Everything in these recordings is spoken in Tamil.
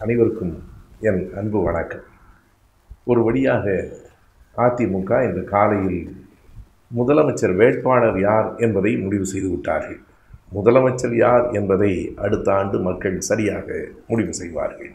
அனைவருக்கும் என் அன்பு வணக்கம் ஒரு வழியாக அதிமுக இந்த காலையில் முதலமைச்சர் வேட்பாளர் யார் என்பதை முடிவு செய்து விட்டார்கள் முதலமைச்சர் யார் என்பதை அடுத்த ஆண்டு மக்கள் சரியாக முடிவு செய்வார்கள்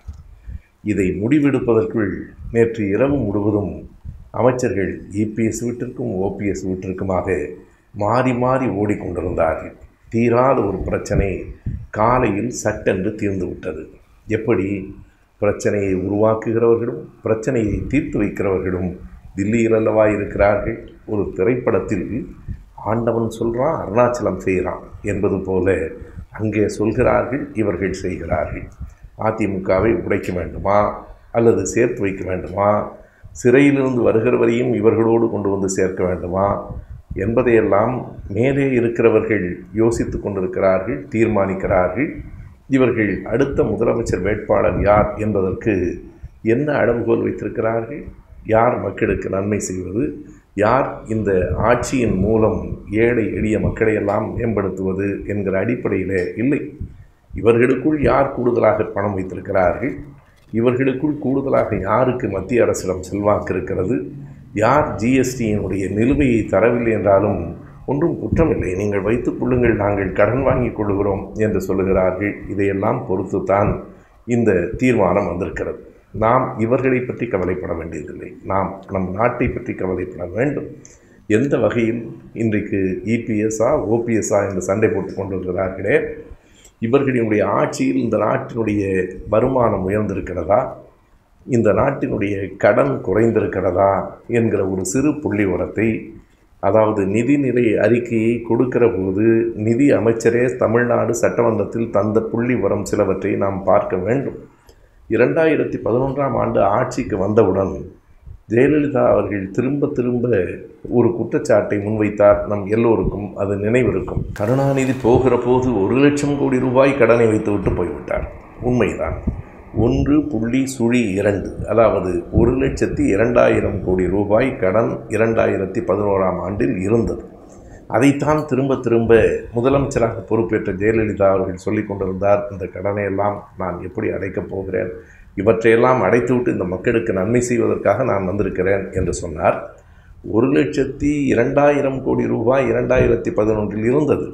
இதை முடிவெடுப்பதற்குள் நேற்று இரவு முழுவதும் அமைச்சர்கள் இபிஎஸ் வீட்டிற்கும் ஓபிஎஸ் வீட்டிற்குமாக மாறி மாறி ஓடிக்கொண்டிருந்தார்கள் தீராத ஒரு பிரச்சனை காலையில் சட்டென்று தீர்ந்து விட்டது எப்படி பிரச்சனையை உருவாக்குகிறவர்களும் பிரச்சனையை தீர்த்து வைக்கிறவர்களும் தில்லியில் அல்லவா இருக்கிறார்கள் ஒரு திரைப்படத்தில் ஆண்டவன் சொல்கிறான் அருணாச்சலம் செய்கிறான் என்பது போல அங்கே சொல்கிறார்கள் இவர்கள் செய்கிறார்கள் அதிமுகவை உடைக்க வேண்டுமா அல்லது சேர்த்து வைக்க வேண்டுமா சிறையிலிருந்து வருகிறவரையும் இவர்களோடு கொண்டு வந்து சேர்க்க வேண்டுமா என்பதையெல்லாம் மேலே இருக்கிறவர்கள் யோசித்து கொண்டிருக்கிறார்கள் தீர்மானிக்கிறார்கள் இவர்கள் அடுத்த முதலமைச்சர் வேட்பாளர் யார் என்பதற்கு என்ன அளவுகோல் வைத்திருக்கிறார்கள் யார் மக்களுக்கு நன்மை செய்வது யார் இந்த ஆட்சியின் மூலம் ஏழை எளிய மக்களையெல்லாம் மேம்படுத்துவது என்கிற அடிப்படையில் இல்லை இவர்களுக்குள் யார் கூடுதலாக பணம் வைத்திருக்கிறார்கள் இவர்களுக்குள் கூடுதலாக யாருக்கு மத்திய அரசிடம் செல்வாக்கு இருக்கிறது யார் ஜிஎஸ்டியினுடைய நிலுவையை தரவில்லை என்றாலும் ஒன்றும் குற்றமில்லை நீங்கள் வைத்துக் கொள்ளுங்கள் நாங்கள் கடன் வாங்கிக் கொள்கிறோம் என்று சொல்லுகிறார்கள் இதையெல்லாம் பொறுத்துத்தான் இந்த தீர்மானம் வந்திருக்கிறது நாம் இவர்களை பற்றி கவலைப்பட வேண்டியதில்லை நாம் நம் நாட்டை பற்றி கவலைப்பட வேண்டும் எந்த வகையில் இன்றைக்கு இபிஎஸ்ஆ ஓபிஎஸ்ஆ என்று சண்டை போட்டுக் கொண்டிருக்கிறார்களே இவர்களினுடைய ஆட்சியில் இந்த நாட்டினுடைய வருமானம் உயர்ந்திருக்கிறதா இந்த நாட்டினுடைய கடன் குறைந்திருக்கிறதா என்கிற ஒரு சிறு புள்ளி உரத்தை அதாவது நிதிநிலை அறிக்கையை கொடுக்கிற போது நிதி அமைச்சரே தமிழ்நாடு சட்டமன்றத்தில் தந்த புள்ளி உரம் சிலவற்றை நாம் பார்க்க வேண்டும் இரண்டாயிரத்தி பதினொன்றாம் ஆண்டு ஆட்சிக்கு வந்தவுடன் ஜெயலலிதா அவர்கள் திரும்ப திரும்ப ஒரு குற்றச்சாட்டை முன்வைத்தார் நம் எல்லோருக்கும் அது நினைவிருக்கும் கருணாநிதி போகிற போது ஒரு லட்சம் கோடி ரூபாய் கடனை வைத்துவிட்டு போய்விட்டார் உண்மைதான் ஒன்று புள்ளி சுழி இரண்டு அதாவது ஒரு லட்சத்தி இரண்டாயிரம் கோடி ரூபாய் கடன் இரண்டாயிரத்தி பதினோராம் ஆண்டில் இருந்தது அதைத்தான் திரும்ப திரும்ப முதலமைச்சராக பொறுப்பேற்ற ஜெயலலிதா அவர்கள் சொல்லிக் கொண்டிருந்தார் இந்த கடனை எல்லாம் நான் எப்படி அடைக்கப் போகிறேன் இவற்றையெல்லாம் அடைத்துவிட்டு இந்த மக்களுக்கு நன்மை செய்வதற்காக நான் வந்திருக்கிறேன் என்று சொன்னார் ஒரு லட்சத்தி இரண்டாயிரம் கோடி ரூபாய் இரண்டாயிரத்தி பதினொன்றில் இருந்தது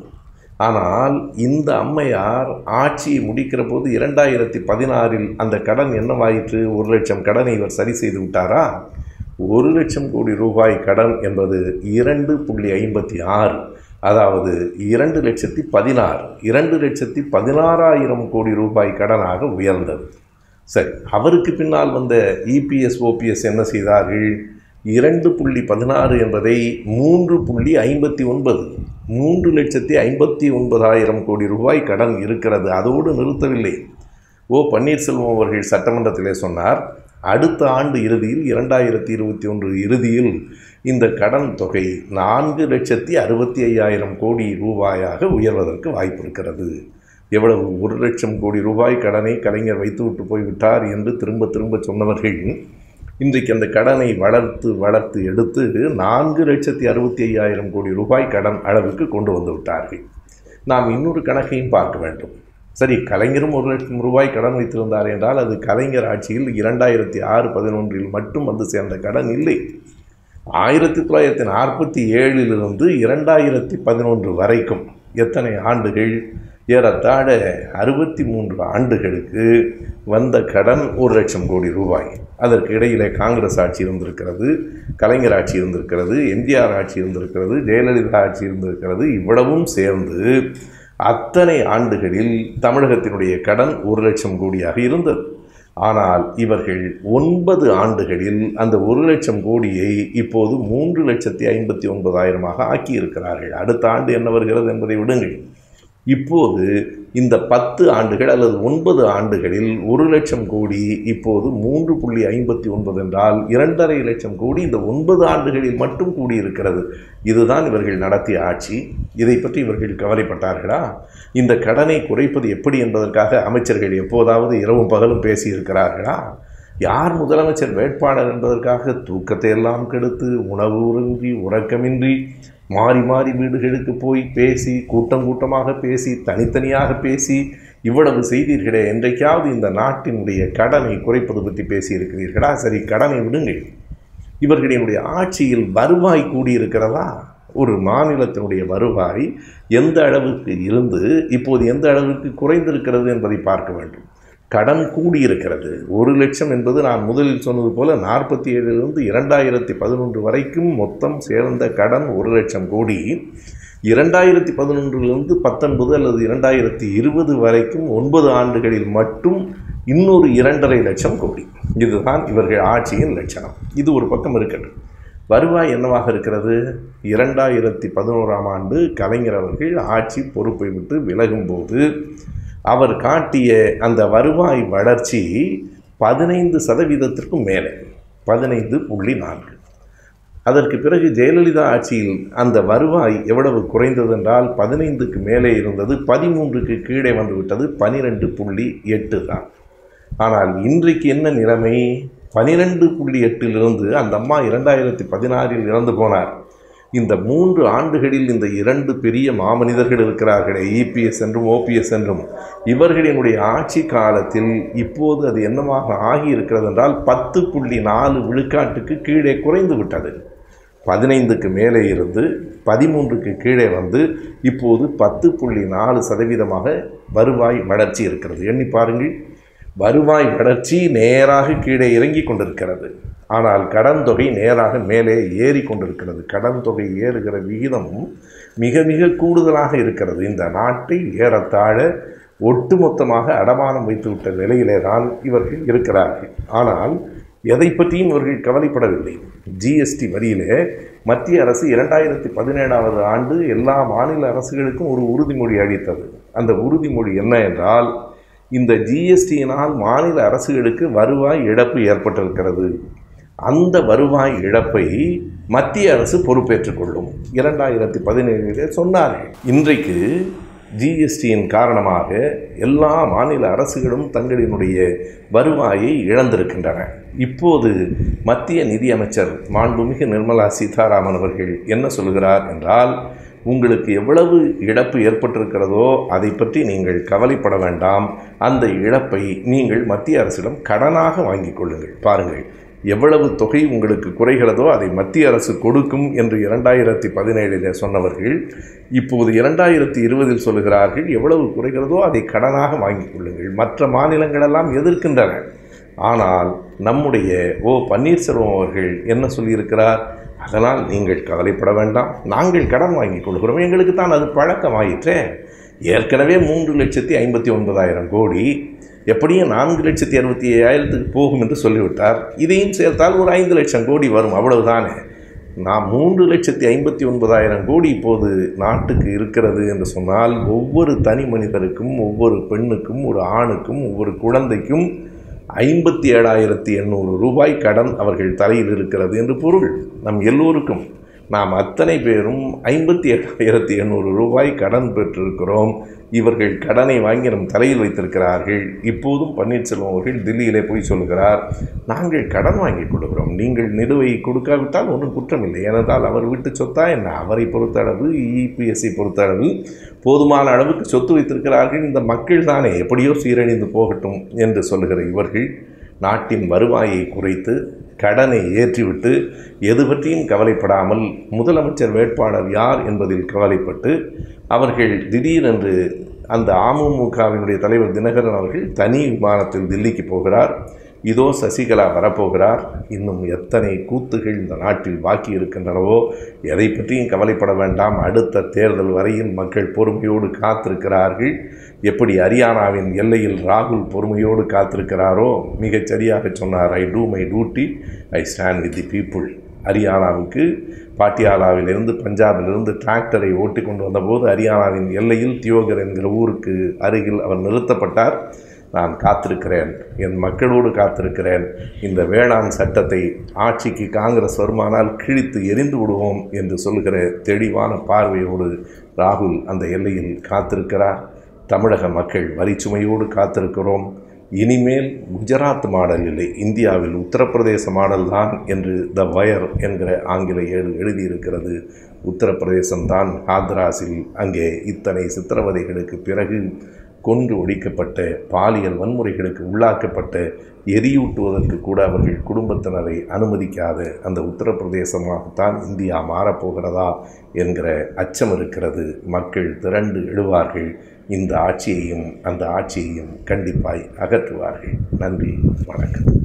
ஆனால் இந்த அம்மையார் ஆட்சியை முடிக்கிற போது இரண்டாயிரத்தி பதினாறில் அந்த கடன் என்னவாயிற்று ஒரு லட்சம் கடனை இவர் சரி செய்து விட்டாரா ஒரு லட்சம் கோடி ரூபாய் கடன் என்பது இரண்டு புள்ளி ஐம்பத்தி ஆறு அதாவது இரண்டு லட்சத்தி பதினாறு இரண்டு லட்சத்தி பதினாறாயிரம் கோடி ரூபாய் கடனாக உயர்ந்தது சரி அவருக்கு பின்னால் வந்த இபிஎஸ் ஓபிஎஸ் என்ன செய்தார்கள் இரண்டு புள்ளி பதினாறு என்பதை மூன்று புள்ளி ஐம்பத்தி ஒன்பது மூன்று லட்சத்தி ஐம்பத்தி ஒன்பதாயிரம் கோடி ரூபாய் கடன் இருக்கிறது அதோடு நிறுத்தவில்லை ஓ பன்னீர்செல்வம் அவர்கள் சட்டமன்றத்திலே சொன்னார் அடுத்த ஆண்டு இறுதியில் இரண்டாயிரத்தி இருபத்தி ஒன்று இறுதியில் இந்த கடன் தொகை நான்கு லட்சத்தி அறுபத்தி ஐயாயிரம் கோடி ரூபாயாக உயர்வதற்கு வாய்ப்பு இருக்கிறது எவ்வளவு ஒரு லட்சம் கோடி ரூபாய் கடனை கலைஞர் வைத்துவிட்டு போய்விட்டார் என்று திரும்ப திரும்ப சொன்னவர்கள் இன்றைக்கு அந்த கடனை வளர்த்து வளர்த்து எடுத்து நான்கு லட்சத்தி அறுபத்தி ஐயாயிரம் கோடி ரூபாய் கடன் அளவுக்கு கொண்டு வந்து விட்டார்கள் நாம் இன்னொரு கணக்கையும் பார்க்க வேண்டும் சரி கலைஞரும் ஒரு லட்சம் ரூபாய் கடன் வைத்திருந்தார் என்றால் அது கலைஞர் ஆட்சியில் இரண்டாயிரத்தி ஆறு பதினொன்றில் மட்டும் வந்து சேர்ந்த கடன் இல்லை ஆயிரத்தி தொள்ளாயிரத்தி நாற்பத்தி ஏழிலிருந்து இரண்டாயிரத்தி பதினொன்று வரைக்கும் எத்தனை ஆண்டுகள் ஏறத்தாழ அறுபத்தி மூன்று ஆண்டுகளுக்கு வந்த கடன் ஒரு லட்சம் கோடி ரூபாய் அதற்கு இடையிலே காங்கிரஸ் ஆட்சி இருந்திருக்கிறது கலைஞர் ஆட்சி இருந்திருக்கிறது எம்ஜிஆர் ஆட்சி இருந்திருக்கிறது ஜெயலலிதா ஆட்சி இருந்திருக்கிறது இவ்வளவும் சேர்ந்து அத்தனை ஆண்டுகளில் தமிழகத்தினுடைய கடன் ஒரு லட்சம் கோடியாக இருந்தது ஆனால் இவர்கள் ஒன்பது ஆண்டுகளில் அந்த ஒரு லட்சம் கோடியை இப்போது மூன்று லட்சத்தி ஐம்பத்தி ஒன்பதாயிரமாக ஆக்கியிருக்கிறார்கள் அடுத்த ஆண்டு என்ன வருகிறது என்பதை விடுங்கள் இப்போது இந்த பத்து ஆண்டுகள் அல்லது ஒன்பது ஆண்டுகளில் ஒரு லட்சம் கோடி இப்போது மூன்று புள்ளி ஐம்பத்தி ஒன்பது என்றால் இரண்டரை லட்சம் கோடி இந்த ஒன்பது ஆண்டுகளில் மட்டும் கூடியிருக்கிறது இதுதான் இவர்கள் நடத்திய ஆட்சி இதை பற்றி இவர்கள் கவலைப்பட்டார்களா இந்த கடனை குறைப்பது எப்படி என்பதற்காக அமைச்சர்கள் எப்போதாவது இரவும் பகலும் பேசியிருக்கிறார்களா யார் முதலமைச்சர் வேட்பாளர் என்பதற்காக தூக்கத்தை எல்லாம் கெடுத்து உணவு உறங்கி உறக்கமின்றி மாறி மாறி வீடுகளுக்கு போய் பேசி கூட்டம் கூட்டமாக பேசி தனித்தனியாக பேசி இவ்வளவு செய்தீர்களே என்றைக்காவது இந்த நாட்டினுடைய கடனை குறைப்பது பற்றி பேசியிருக்கிறீர்களா சரி கடனை விடுங்கள் இவர்களினுடைய ஆட்சியில் வருவாய் கூடியிருக்கிறதா ஒரு மாநிலத்தினுடைய வருவாய் எந்த அளவுக்கு இருந்து இப்போது எந்த அளவுக்கு குறைந்திருக்கிறது என்பதை பார்க்க வேண்டும் கடன் கூடியிருக்கிறது ஒரு லட்சம் என்பது நான் முதலில் சொன்னது போல நாற்பத்தி ஏழிலிருந்து இரண்டாயிரத்தி பதினொன்று வரைக்கும் மொத்தம் சேர்ந்த கடன் ஒரு லட்சம் கோடி இரண்டாயிரத்தி பதினொன்றிலிருந்து பத்தொன்பது அல்லது இரண்டாயிரத்தி இருபது வரைக்கும் ஒன்பது ஆண்டுகளில் மட்டும் இன்னொரு இரண்டரை லட்சம் கோடி இதுதான் இவர்கள் ஆட்சியின் லட்சணம் இது ஒரு பக்கம் இருக்கட்டும் வருவாய் என்னவாக இருக்கிறது இரண்டாயிரத்தி பதினோராம் ஆண்டு கலைஞர் அவர்கள் ஆட்சி பொறுப்பை விட்டு விலகும்போது அவர் காட்டிய அந்த வருவாய் வளர்ச்சி பதினைந்து சதவீதத்திற்கும் மேலே பதினைந்து புள்ளி நான்கு அதற்கு பிறகு ஜெயலலிதா ஆட்சியில் அந்த வருவாய் எவ்வளவு குறைந்தது என்றால் பதினைந்துக்கு மேலே இருந்தது பதிமூன்றுக்கு கீழே வந்துவிட்டது பனிரெண்டு புள்ளி எட்டு தான் ஆனால் இன்றைக்கு என்ன நிலைமை பனிரெண்டு புள்ளி எட்டிலிருந்து அந்த அம்மா இரண்டாயிரத்தி பதினாறில் இறந்து போனார் இந்த மூன்று ஆண்டுகளில் இந்த இரண்டு பெரிய மாமனிதர்கள் இருக்கிறார்களே இபிஎஸ் என்றும் ஓபிஎஸ் என்றும் இவர்களினுடைய ஆட்சி காலத்தில் இப்போது அது என்னவாக ஆகியிருக்கிறது என்றால் பத்து புள்ளி நாலு விழுக்காட்டுக்கு கீழே குறைந்து விட்டது பதினைந்துக்கு மேலே இருந்து பதிமூன்றுக்கு கீழே வந்து இப்போது பத்து புள்ளி நாலு சதவீதமாக வருவாய் வளர்ச்சி இருக்கிறது எண்ணி பாருங்கள் வருவாய் வளர்ச்சி நேராக கீழே இறங்கி கொண்டிருக்கிறது ஆனால் கடன் தொகை நேராக மேலே ஏறி கொண்டிருக்கிறது கடன் தொகை ஏறுகிற விகிதம் மிக மிக கூடுதலாக இருக்கிறது இந்த நாட்டை ஏறத்தாழ ஒட்டுமொத்தமாக அடமானம் வைத்துவிட்ட நிலையிலே தான் இவர்கள் இருக்கிறார்கள் ஆனால் எதை பற்றியும் இவர்கள் கவலைப்படவில்லை ஜிஎஸ்டி வரியிலே மத்திய அரசு இரண்டாயிரத்தி பதினேழாவது ஆண்டு எல்லா மாநில அரசுகளுக்கும் ஒரு உறுதிமொழி அளித்தது அந்த உறுதிமொழி என்ன என்றால் இந்த ஜிஎஸ்டியினால் மாநில அரசுகளுக்கு வருவாய் இழப்பு ஏற்பட்டிருக்கிறது அந்த வருவாய் இழப்பை மத்திய அரசு பொறுப்பேற்றுக் கொள்ளும் இரண்டாயிரத்தி பதினேழிலே சொன்னார்கள் இன்றைக்கு ஜிஎஸ்டியின் காரணமாக எல்லா மாநில அரசுகளும் தங்களினுடைய வருவாயை இழந்திருக்கின்றன இப்போது மத்திய நிதியமைச்சர் மாண்புமிகு நிர்மலா சீதாராமன் அவர்கள் என்ன சொல்கிறார் என்றால் உங்களுக்கு எவ்வளவு இழப்பு ஏற்பட்டிருக்கிறதோ அதை பற்றி நீங்கள் கவலைப்பட வேண்டாம் அந்த இழப்பை நீங்கள் மத்திய அரசிடம் கடனாக வாங்கிக் கொள்ளுங்கள் பாருங்கள் எவ்வளவு தொகை உங்களுக்கு குறைகிறதோ அதை மத்திய அரசு கொடுக்கும் என்று இரண்டாயிரத்தி பதினேழில் சொன்னவர்கள் இப்போது இரண்டாயிரத்தி இருபதில் சொல்லுகிறார்கள் எவ்வளவு குறைகிறதோ அதை கடனாக வாங்கிக் கொள்ளுங்கள் மற்ற மாநிலங்களெல்லாம் எதிர்க்கின்றன ஆனால் நம்முடைய ஓ பன்னீர்செல்வம் அவர்கள் என்ன சொல்லியிருக்கிறார் அதனால் நீங்கள் கவலைப்பட வேண்டாம் நாங்கள் கடன் வாங்கிக் கொள்கிறோம் எங்களுக்கு தான் அது பழக்கமாயிற்றே ஏற்கனவே மூன்று லட்சத்தி ஐம்பத்தி ஒன்பதாயிரம் கோடி எப்படியும் நான்கு லட்சத்தி அறுபத்தி ஐயாயிரத்துக்கு போகும் என்று சொல்லிவிட்டார் இதையும் சேர்த்தால் ஒரு ஐந்து லட்சம் கோடி வரும் அவ்வளவுதானே நான் மூன்று லட்சத்தி ஐம்பத்தி ஒன்பதாயிரம் கோடி இப்போது நாட்டுக்கு இருக்கிறது என்று சொன்னால் ஒவ்வொரு தனி மனிதருக்கும் ஒவ்வொரு பெண்ணுக்கும் ஒரு ஆணுக்கும் ஒவ்வொரு குழந்தைக்கும் ஐம்பத்தி ஏழாயிரத்தி எண்ணூறு ரூபாய் கடன் அவர்கள் தலையில் இருக்கிறது என்று பொருள் நம் எல்லோருக்கும் நாம் அத்தனை பேரும் ஐம்பத்தி ஏழாயிரத்தி எண்ணூறு ரூபாய் கடன் பெற்றிருக்கிறோம் இவர்கள் கடனை வாங்கி நம் தலையில் வைத்திருக்கிறார்கள் இப்போதும் பன்னீர்செல்வம் அவர்கள் தில்லியிலே போய் சொல்கிறார் நாங்கள் கடன் வாங்கிக் கொடுக்கிறோம் நீங்கள் நிலுவை கொடுக்காவிட்டால் ஒன்றும் குற்றமில்லை ஏனென்றால் அவர் வீட்டு சொத்தா என்ன அவரை பொறுத்தளவு இபிஎஸ்ஐ பொறுத்தளவு போதுமான அளவுக்கு சொத்து வைத்திருக்கிறார்கள் இந்த மக்கள் தானே எப்படியோ சீரழிந்து போகட்டும் என்று சொல்லுகிற இவர்கள் நாட்டின் வருவாயை குறைத்து கடனை ஏற்றிவிட்டு எது பற்றியும் கவலைப்படாமல் முதலமைச்சர் வேட்பாளர் யார் என்பதில் கவலைப்பட்டு அவர்கள் திடீரென்று அந்த அமமுகவினுடைய தலைவர் தினகரன் அவர்கள் தனி விமானத்தில் தில்லிக்கு போகிறார் இதோ சசிகலா வரப்போகிறார் இன்னும் எத்தனை கூத்துகள் இந்த நாட்டில் பாக்கி இருக்கின்றனவோ எதை பற்றியும் கவலைப்பட வேண்டாம் அடுத்த தேர்தல் வரையில் மக்கள் பொறுமையோடு காத்திருக்கிறார்கள் எப்படி ஹரியானாவின் எல்லையில் ராகுல் பொறுமையோடு காத்திருக்கிறாரோ மிகச் சரியாக சொன்னார் I do my duty I stand with the people ஹரியானாவுக்கு பாட்டியாலாவிலிருந்து பஞ்சாபிலிருந்து டிராக்டரை ஓட்டி கொண்டு வந்தபோது ஹரியானாவின் எல்லையில் தியோகர் என்கிற ஊருக்கு அருகில் அவர் நிறுத்தப்பட்டார் நான் காத்திருக்கிறேன் என் மக்களோடு காத்திருக்கிறேன் இந்த வேளாண் சட்டத்தை ஆட்சிக்கு காங்கிரஸ் வருமானால் கிழித்து எரிந்து விடுவோம் என்று சொல்கிற தெளிவான பார்வையோடு ராகுல் அந்த எல்லையில் காத்திருக்கிறார் தமிழக மக்கள் வரிச்சுமையோடு காத்திருக்கிறோம் இனிமேல் குஜராத் மாடல் இல்லை இந்தியாவில் உத்தரப்பிரதேச மாடல் தான் என்று த வயர் என்கிற ஆங்கில ஏடு எழுதியிருக்கிறது உத்தரப்பிரதேசம்தான் ஹாத்ராஸில் அங்கே இத்தனை சித்திரவதைகளுக்கு பிறகு கொன்று ஒழிக்கப்பட்ட பாலியல் வன்முறைகளுக்கு உள்ளாக்கப்பட்ட எரியூட்டுவதற்கு கூட அவர்கள் குடும்பத்தினரை அனுமதிக்காத அந்த உத்தரப்பிரதேசமாகத்தான் இந்தியா மாறப்போகிறதா என்கிற அச்சம் இருக்கிறது மக்கள் திரண்டு எழுவார்கள் இந்த ஆட்சியையும் அந்த ஆட்சியையும் கண்டிப்பாய் அகற்றுவார்கள் நன்றி வணக்கம்